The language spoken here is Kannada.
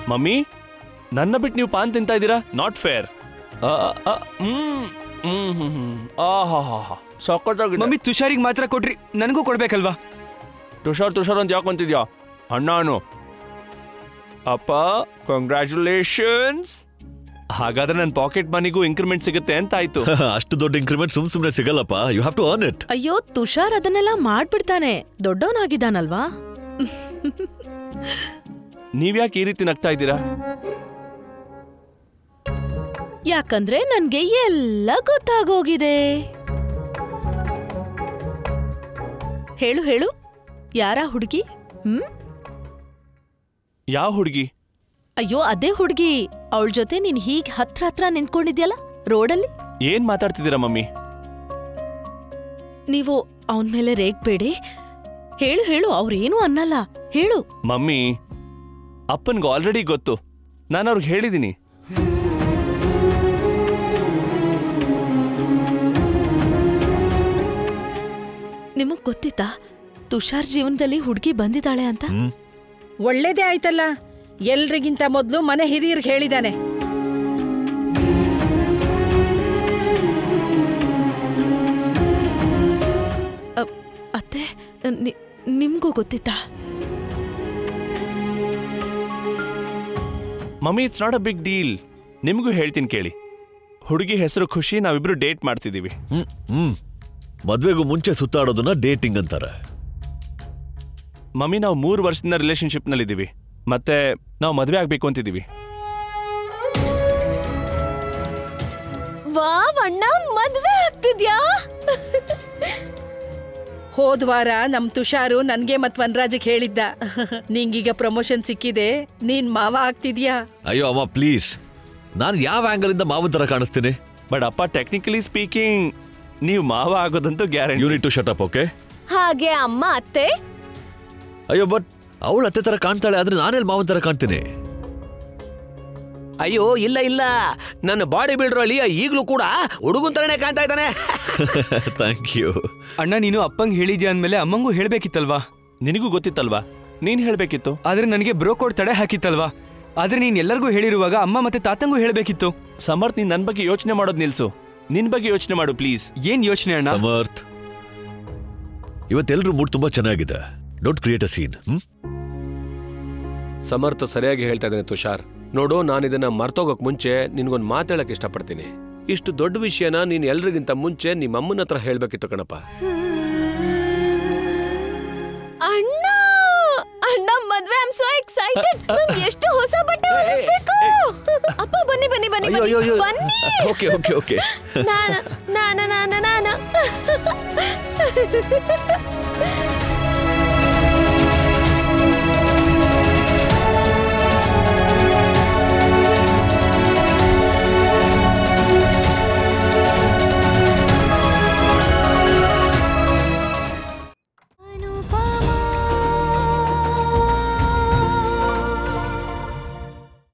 ಮಮ್ಮಿ ನನ್ನ ಬಿಟ್ಟು ನೀವು ಪಾನ್ ತಿಂತಾ ಇದ್ದೀರಾ ನಾಟ್ ಫೇರ್ ಹ್ಮ್ ಹ್ಮ್ ಹ್ಮ್ ಹ್ಮ್ ಆಹಾ ಹಾ ಹಾ ಸಕ್ಕತ್ತಾಗಿದೆ ಮಮ್ಮಿ ತುಷಾರಿಗೆ ಮಾತ್ರ ಕೊಟ್ರಿ ನನಗೂ ಕೊಡ್ಬೇಕಲ್ವಾ ತುಷಾರ್ ತುಷಾರ್ ಅಂತ ಯಾಕೆ ಅಂತಿದ್ಯಾ ಅಣ್ಣಾನು ಅಪ್ಪ ಕಂಗ್ರ್ಯಾಚುಲೇಷನ್ಸ್ ಹಾಗಾದ್ರೆ ನನ್ನ ಪಾಕೆಟ್ ಮನಿಗೂ ಇನ್ಕ್ರಿಮೆಂಟ್ ಸಿಗುತ್ತೆ ಅಂತ ಆಯ್ತು ಅಷ್ಟು ದೊಡ್ಡ ಇಂಕ್ರಿಮೆಂಟ್ ಸುಮ್ ಸುಮ್ನೆ ಸಿಗಲ್ಲಪ್ಪ you have to earn it ಅಯ್ಯೋ ತುಷಾರ್ ಅದನ್ನೆಲ್ಲ ಮಾಡ್ಬಿಡ್ತಾನೆ ದೊಡ್ಡವನಾಗಿದ್ದಾನಲ್ವಾ ನೀವ್ಯಾಕೆ ಈ ರೀತಿ ನಗ್ತಾ ಇದ್ದೀರಾ ಯಾಕಂದ್ರೆ ನನ್ಗೆ ಎಲ್ಲ ಗೊತ್ತಾಗೋಗಿದೆ ಹೇಳು ಹೇಳು ಯಾರ ಹುಡುಗಿ ಹ್ಮ್ ಯಾವ ಹುಡುಗಿ ಅಯ್ಯೋ ಅದೇ ಹುಡುಗಿ ಅವಳ ಜೊತೆ ನೀನ್ ಹೀಗ್ ಹತ್ರ ಹತ್ರ ನಿಂತ್ಕೊಂಡಿದ್ಯಲ್ಲ ರೋಡಲ್ಲಿ ಏನ್ ಮಾತಾಡ್ತಿದ್ದೀರಾ ಮಮ್ಮಿ ನೀವು ಅವನ್ ಮೇಲೆ ರೇಗ್ಬೇಡಿ ಹೇಳು ಹೇಳು ಅವ್ರೇನು ಅನ್ನಲ್ಲ ಹೇಳು ಮಮ್ಮಿ ಅಪ್ಪನ್ಗೆ ಆಲ್ರೆಡಿ ಗೊತ್ತು ನಾನು ಅವ್ರಿಗೆ ಹೇಳಿದ್ದೀನಿ ನಿಮಗ್ ಗೊತ್ತಿತ್ತಾ ತುಷಾರ್ ಜೀವನದಲ್ಲಿ ಹುಡುಗಿ ಬಂದಿದ್ದಾಳೆ ಅಂತ ಒಳ್ಳೇದೇ ಆಯ್ತಲ್ಲ ಎಲ್ರಿಗಿಂತ ಮೊದಲು ಮನೆ ಹಿರಿಯರ್ಗೆ ಹೇಳಿದಾನೆ ಅ, ಅತ್ತೆ ನಿ- ನಿಮ್ಗೂ ಗೊತ್ತಿತ್ತಾ mummy it's not a big deal ನಿಮಗೂ ಹೇಳ್ತೀನಿ ಕೇಳಿ ಹುಡುಗಿ ಹೆಸರು ಖುಷಿ ನಾವಿಬ್ರು ಡೇಟ್ ಮಾಡ್ತಿದ್ದೀವಿ ಹ್ಮ್ ಹ್ಮ್ ಮದ್ವೆಗೂ ಮುಂಚೆ ಸುತ್ತಾಡೋದನ್ನ ಡೇಟಿಂಗ್ ಅಂತಾರೆ ಮಮ್ಮಿ ನಾವು ಮೂರು ವರ್ಷದಿಂದ ರಿಲೇಶನ್ಶಿಪ್ನಲ್ಲಿದ್ದೀವಿ ಮತ್ತೆ ನಾವು ಮದುವೆ ಆಗಬೇಕು ಅಂತಿದ್ದೀವಿ ವಾವ್ ಅಣ್ಣ ಮದ್ವೆ ಆಗ್ತಿದ್ಯಾ ಹೋದ್ವಾರ ನಮ್ ತುಷಾರು ನನ್ಗೆ ಮತ್ ವನರಾಜಿಗೆ ಹೇಳಿದ್ದ ನಿಂಗೀಗ ಪ್ರಮೋಷನ್ ಸಿಕ್ಕಿದೆ ನೀನ್ ಮಾವ ಆಗ್ತಿದ್ಯಾ ಅಯ್ಯೋ ಅಮ್ಮ ಪ್ಲೀಸ್ ನಾನು ಯಾವ ಆಂಗಲ್ ಇಂದ ಮಾವನ್ ತರ ಕಾಣಿಸ್ತೀನಿ ಬಟ್ ಅಪ್ಪ ಟೆಕ್ನಿಕಲಿ ಸ್ಪೀಕಿಂಗ್ ನೀವು ಮಾವ ಆಗೋದಂತೂ guarantee you need to shut up okay ಹಾಗೆ ಅಮ್ಮ ಅತ್ತೆ ಅಯ್ಯೋ ಬಟ್ ಅವಳು ಅತ್ತೆ ತರ ಕಾಣ್ತಾಳೆ ಆದ್ರೆ ನಾನೆಲ್ಲಿ ಮಾವನ್ ತರ ಕಾಣ್ತೀನಿ ಅಯ್ಯೋ ಇಲ್ಲ ಇಲ್ಲ ನನ್ನ ಬಾಡಿ ಬಿಲ್ಡರ್ ಅಲ್ಲಿ ಈಗಲೂ ಕೂಡ ಹುಡುಗನ್ ತರನೇ ಕಾಣ್ತಾ ಇದ್ದಾನೆ ಥ್ಯಾಂಕ್ ಯು ಅಣ್ಣ ನೀನು ಅಪ್ಪಂಗ್ ಹೇಳಿದ್ಯಾ ಅಂದ್ಮೇಲೆ ಅಮ್ಮಂಗೂ ಹೇಳ್ಬೇಕಿತ್ತಲ್ವಾ ನಿನಗೂ ಗೊತ್ತಿತ್ತಲ್ವಾ ನೀನ್ ಹೇಳ್ಬೇಕಿತ್ತು ಆದ್ರೆ ನನಗೆ ಬ್ರೋ ಕೋಡ್ ತಡೆ ಹಾಕಿತ್ತಲ್ವಾ ಆದ್ರೆ ನೀನ್ ಎಲ್ಲರಿಗೂ ಹೇಳಿರುವಾಗ ಅಮ್ಮ ಮತ್ತೆ ತಾತಂಗೂ ಹೇಳ್ಬೇಕಿತ್ತು ಸಮರ್ಥ್ ನೀನ್ ನನ್ ಬಗ್ಗೆ ಯೋಚನೆ ಮಾಡೋದ್ ನಿಲ್ಸು ನಿನ್ ಬಗ್ಗೆ ಯೋಚನೆ ಮಾಡು ಪ್ಲೀಸ್ ಏನ್ ಯೋಚನೆ ಅಣ್ಣ ಸಮರ್ಥ್ ಇವತ್ತೆಲ್ರೂ ಮೂಡ್ ತುಂಬಾ ಚೆನ್ನಾಗಿದೆ don't create a scene hmm Samartha ಸರಿಯಾಗಿ ಹೇಳ್ತಾ ಇದ್ದಾನೆ ತುಷಾರ್ ನೋಡು ನಾನು ಇದನ್ನ ಮರ್ತೋಗಕ್ ಮುಂಚೆ ನಿನ್ಗೊಂದು ಮಾತಾಡಕ್ ಇಷ್ಟಪಡ್ತೀನಿ ಇಷ್ಟು ದೊಡ್ಡ ವಿಷಯನ ನೀನ್ ಎಲ್ರಿಗಿಂತ ಮುಂಚೆ ನಿಮ್ಮ ಅಮ್ಮನ ಹತ್ರ ಹೇಳ್ಬೇಕಿತ್ತು ಕಣಪ್ಪ ಅಣ್ಣ ಅಣ್ಣ ಮದ್ವೆ ಐ ಆಮ್ ಸೋ ಎಕ್ಸೈಟೆಡ್ ನಂಗೆ ಎಷ್ಟು ಹೊಸ ಬಟ್ಟೆ ಹೊಲಿಸ್ಬೇಕು ಅಪ್ಪ ಬನ್ನಿ ಬನ್ನಿ ಬನ್ನಿ ಅಯ್ಯೋ ಅಯ್ಯೋ ಅಯ್ಯೋ ಬನ್ನಿ ಓಕೆ ಓಕೆ ಓಕೆ ನಾನ ನಾನ ನಾನ ನಾನ